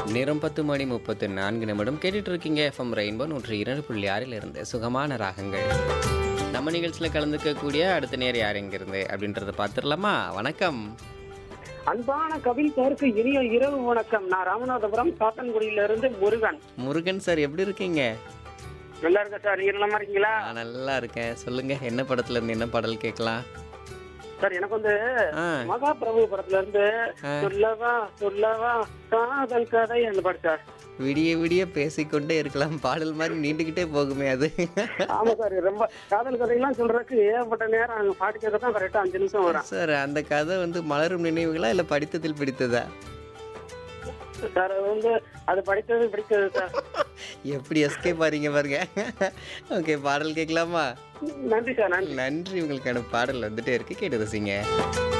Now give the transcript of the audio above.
நேரம் பத்து மணி முப்பத்து நான்கு நிமிடம் கேட்டுட்டு இருக்கீங்க எஃப்எம் ரெயின்போ நூற்றி இரண்டு புள்ளி ஆறில் இருந்து சுகமான ராகங்கள் நம்ம நிகழ்ச்சியில் கலந்துக்கக்கூடிய அடுத்த நேர் யார் எங்கிருந்து அப்படின்றத பார்த்துடலாமா வணக்கம் அன்பான கவில் பேருக்கு இனிய இரவு வணக்கம் நான் ராமநாதபுரம் சாத்தன்குடியில இருந்து முருகன் முருகன் சார் எப்படி இருக்கீங்க நல்லா இருக்க சார் நீங்க நல்லா இருக்கீங்களா நான் நல்லா இருக்கேன் சொல்லுங்க என்ன படத்துல இருந்து என்ன பாடல் கேட்கலாம் சார் எனக்கு வந்து ஆ மகா பிரபு படத்துல இருந்து ஆ. சொல்லவா சொல்லவா காதல் கதை அந்த பாட்டு சார் விடிய விடிய பேசிக்கொண்டே இருக்கலாம் பாடல் மாதிரி நீண்டுகிட்டே போகுமே அது ஆமா சார் ரொம்ப காதல் கதையெல்லாம் சொல்றதுக்கு ஏகப்பட்ட நேரம் அங்க பாட்டு கேட்க தான் கரெக்டா அஞ்சு நிமிஷம் வரும் சார் அந்த கதை வந்து மலரும் நினைவுகளா இல்ல படித்ததில் பிடித்ததா சார் அது வந்து அது படித்தது பிடித்தது சார் எப்படி எஸ்கேப் பாருங்க பாருங்க ஓகே பாடல் கேட்கலாமா நன்றி சார் நன்றி நன்றி உங்களுக்கான பாடல் வந்துட்டே இருக்கு கேட்டு ரசிங்க